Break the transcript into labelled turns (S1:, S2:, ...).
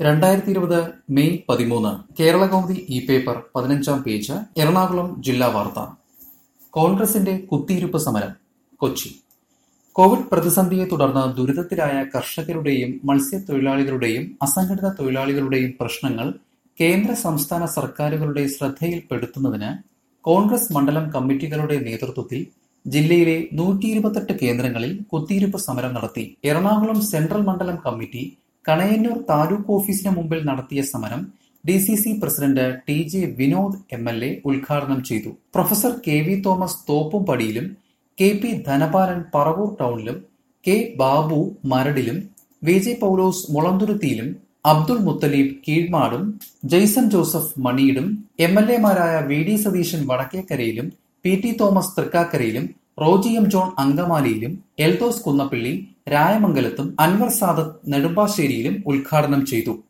S1: രണ്ടായിരത്തി ഇരുപത് മെയ് പതിമൂന്ന് കേരളകൗമുദി ഇ പേപ്പർ പതിനഞ്ചാം പേജ് എറണാകുളം ജില്ലാ വാർത്ത കോൺഗ്രസിന്റെ കുത്തിയിരിപ്പ് സമരം കൊച്ചി കോവിഡ് പ്രതിസന്ധിയെ തുടർന്ന് ദുരിതത്തിലായ കർഷകരുടെയും മത്സ്യത്തൊഴിലാളികളുടെയും അസംഘടിത തൊഴിലാളികളുടെയും പ്രശ്നങ്ങൾ കേന്ദ്ര സംസ്ഥാന സർക്കാരുകളുടെ ശ്രദ്ധയിൽപ്പെടുത്തുന്നതിന് കോൺഗ്രസ് മണ്ഡലം കമ്മിറ്റികളുടെ നേതൃത്വത്തിൽ ജില്ലയിലെ നൂറ്റി ഇരുപത്തെട്ട് കേന്ദ്രങ്ങളിൽ കുത്തിയിരിപ്പ് സമരം നടത്തി എറണാകുളം സെൻട്രൽ മണ്ഡലം കമ്മിറ്റി കണയന്നൂർ താലൂക്ക് ഓഫീസിന് മുമ്പിൽ നടത്തിയ സമരം D C C president T J Vinod M L A ഉദ്ഘാടനം ചെയ്തു പ്രൊഫസർ കെ വി തോമസ് തോപ്പുംപടിയിലും കെ പി ധനപാലൻ പറവൂർ ടൗണിലും കെ ബാബു മരടിലും വി ജെ പൗലോസ് മുളന്തുരുത്തിയിലും അബ്ദുൾ മുത്തലീബ് കീഴ്മാടും ജെയ്സൺ ജോസഫ് മണിയിടും എം എൽ എമാരായ വി ഡി സതീശൻ വടക്കേക്കരയിലും പി ടി തോമസ് തൃക്കാക്കരയിലും റോജി എം ജോൺ അങ്കമാലിയിലും എൽദോസ് കുന്നപ്പള്ളി രായമംഗലത്തും അൻവർ സാദത്ത് നെടുമ്പാശ്ശേരിയിലും ഉദ്ഘാടനം ചെയ്തു